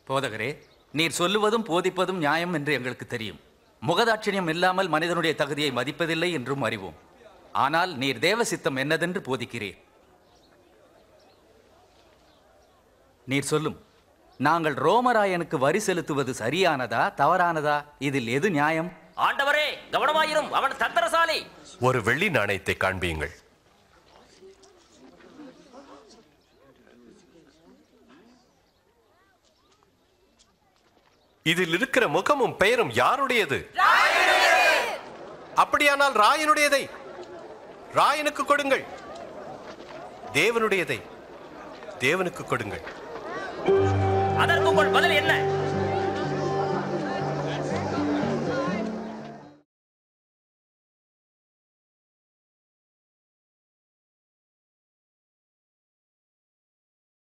போதகரே நீர் சொல்லுவதும் போதிப்பதும் நியாயம் என்று எங்களுக்கு தெரியும் முகதாட்சிணியம் இல்லாமல் மனிதனுடைய தகுதியை மதிப்பதில்லை என்றும் அறிவோம் ஆனால் நீர் தேவ சித்தம் என்னதென்று போதிக்கிறீர் நீர் சொல்லும் நாங்கள் ரோமராயனுக்கு வரி செலுத்துவது சரியானதா தவறானதா இதில் எது நியாயம் ஆண்டவரே கவனமாயிரும் அவன் தந்திரசாலி ஒரு வெள்ளி நாணயத்தை காண்பியுங்கள் இதில் இருக்கிற முகமும் பெயரும் யாருடையது அப்படியானால் ராயனுடையதை ராயனுக்கு கொடுங்கள் தேவனுடையதை தேவனுக்கு கொடுங்கள் அதற்கு உங்கள் பதில் என்ன